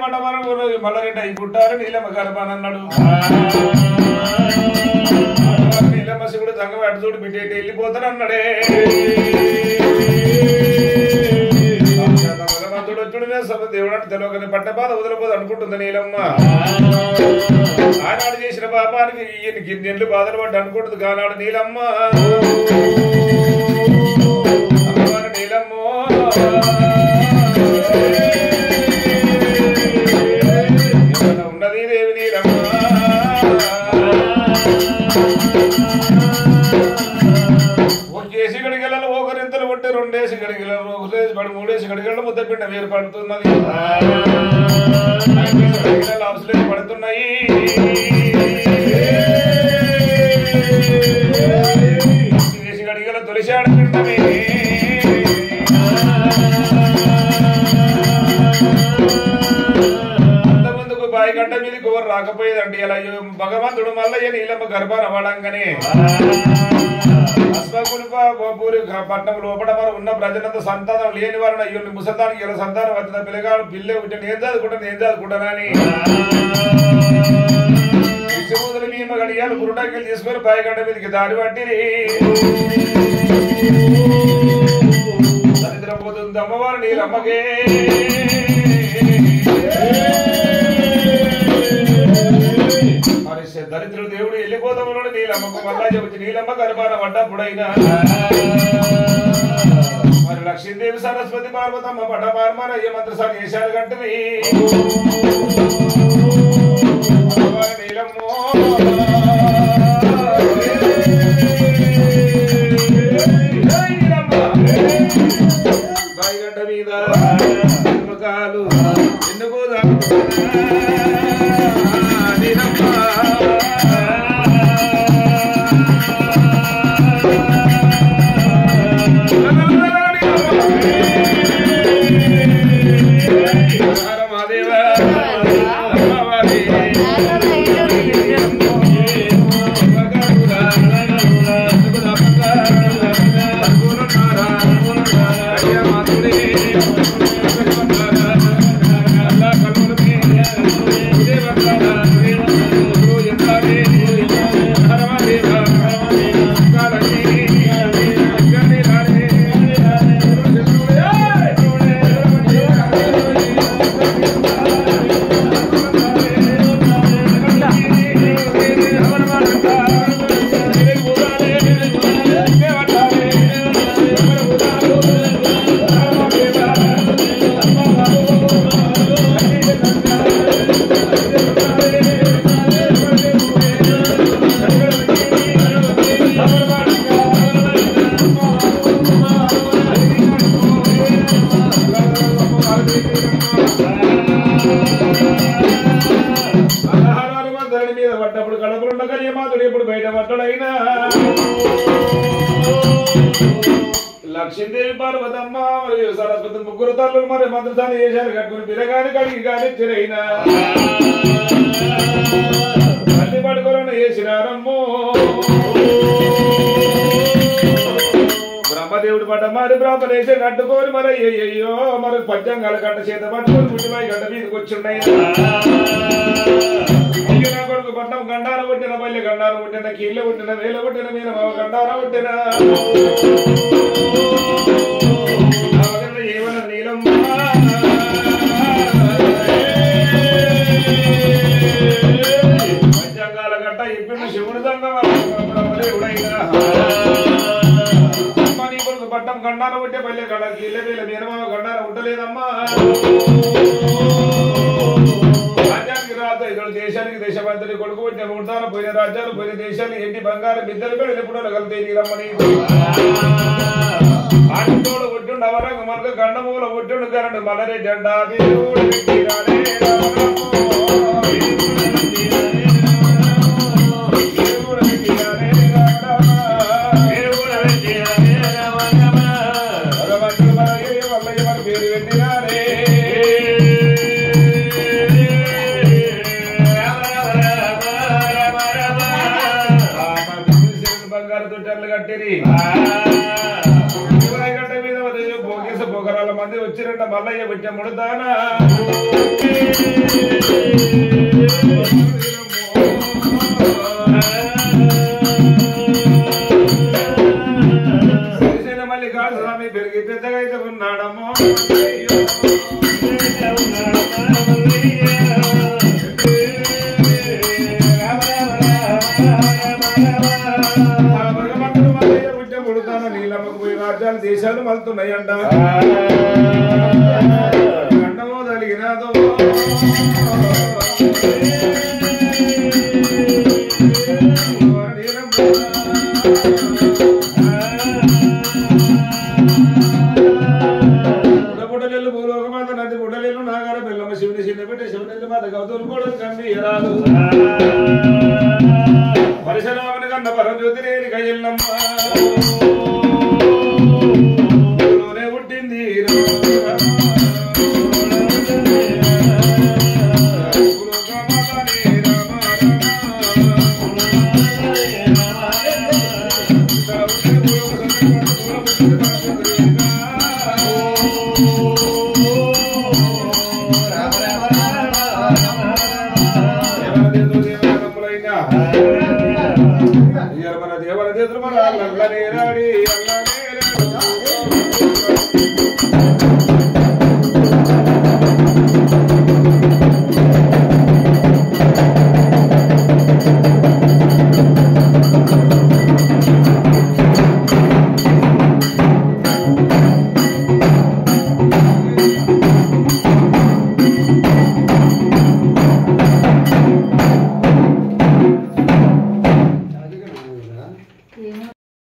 మండమన మల్లరెడ్డి అయి పుట్టారు నీలమ్మ గర్భానన్నాడు నీలమ్మ శివుడు సంగం అటు చూడు బిడ్డ ఇటు వెళ్ళిపోతానన్నాడే భగవంతుడు వచ్చుడు సభ దేవుడు అంటే తెలియకని పట్ట బాధ వదిలిపోదు అనుకుంటుంది నీలమ్మ ఆనాడు చేసిన పాపానికి ఈయన గిన్నెళ్ళు బాధలు పడ్డ అనుకుంటుంది కానాడు నీలమ్మ అమ్మవారు నీలమ్మో ఇక్కడ ఉన్నది దేవి నీలమ్మ ఒకేసి గడిగలలో ఒకరింతలు కొట్టి రెండేసి గడిగలలో ఒకరేసి పడి మూడేసి గడిగలలో ముద్ద పిండ వేరు పడుతున్నది ఐదేసి గడిగలలో అవసరం పడుతున్నాయి దేశి గడిగల తొలిసి ఆడుతుంటమే అంతమందుకు బాయి గడ్డ మీద గోరు రాకపోయేదండి ఇలా భగవంతుడు మల్లయ్య నీలమ్మ గర్భాన వాడంగానే పూరి పట్టణం లోపల మరి ఉన్న ప్రజలంతా సంతానం లేని వారిని అయ్యో ముసల్దానికి ఇలా సంతానం వచ్చిన పిల్లగాడు పిల్లే ఉంటే నేను చదువుకుంటా నేను చదువుకుంటానని విశ్వమూతులు మీ గడియాలు గురుడాకి తీసుకొని బాయిగడ్డ మీదకి దారి పట్టి దరిద్రం పోతుంది అమ్మవారు నీలమ్మకే మరి దరిద్రుడు దేవుడు వెళ్ళిపోతామన్నాడు నీలమ్మకు మళ్ళా చెబుతుంది నీలమ్మ గర్భాన పడ్డప్పుడైనా మరి లక్ష్మీదేవి సరస్వతి పార్వతమ్మ పడ్డ పార్మన ఏ మంత్రసాన్ని చేశాడు కంటివి అమ్మవారు నీలమ్మో జై నీలమ్మ. బాయిగడ్డ మీద కాలు ఎందుకు ధరణి మీద పడ్డప్పుడు కడపలుండ కలియమాతుడు ఎప్పుడు బయట పట్టడైనా లక్ష్మీదేవి పార్వతమ్మ మరియు సరస్వతి ముగ్గురు తల్లులు మరి మంత్రసాన్ని చేశారు కట్టుకుని పిల్లగాని కడిగి కానీ చిరైనా తల్లి పడుకోలను వేసినారమ్మో బ్రహ్మదేవుడు పడ్డ మరి బ్రహ్మలేసి కట్టుకొని మరి అయ్యయ్యో మరి పద్యంగాల గంట చేత పట్టుకొని పుట్టిపోయి గంట మీదకి వచ్చిండయి అయ్యో నా కొడుకు పట్నం గండార కొట్టిన పల్లె గండార కొట్టిన కీళ్ళ కొట్టిన వేల కొట్టిన మీద మావ గండార కొట్టిన ఏమన్న నీలమ్మ పంచాంగాల గంట ఇప్పుడు శివుని దండం బ్రహ్మదేవుడైనా అమ్మ నీ కొడుకు పట్టం గండార కొట్టే పల్లె గండ కీళ్ళ వేల మీనమావ గండార ఉండలేదమ్మా రాజ్యానికి రాదు ఇక్కడ దేశానికి దేశమంతటి కొడుకు పుట్టిన ఉంటాను పోయిన రాజ్యాలు పోయిన దేశాలు ఎన్ని బంగారు బిద్దలు పెడితే ఎప్పుడో కలుతాయి నీరమ్మని ఆటోడు ఒడ్డుండు అవరంగ మనకు గండమూల ఒడ్డుండు కరండు మలరెడ్డి అండా దేవుడు పెట్టిరాడే రామరామో. దేవుడు పెట్టిరాడే రామరామ. భగవంతుడు మనకి మల్లయ్య మన పేరు పెట్టిరాడే. రామ విష్ణు బంగారు తొట్టెలు కట్టిరి గంట మీద భోగేస భోగరాల మంది వచ్చిరంట మల్లయ్య బిడ్డ ముడతానా శ్రీశైల మల్లికార్జున స్వామి పెరిగి పెద్దగా అయితే ఉన్నాడమ్మో ఆ భగవంతుడు మల్లయ్య బిడ్డ ముడతాన నీలమ్మకు పోయి రాజ్యాలు దేశాలు మలుతున్నాయంట గండమో తలిగినాదో బుడబుడలెల్లు భూలోకమాత నది బుడలెల్లు నాగార బెల్లమ్మ శివుని చిన్న బిడ్డ శివనెల్లి మాత గౌతులు కూడా గంభీరాలు పరశురాముని కన్న పరజ్యోతిరేని కయ్యల్లమ్మ లోనే పుట్టింది దేవర దేవర దేవర మన దేవర దేవర అల్లనే రాడి అల్లనే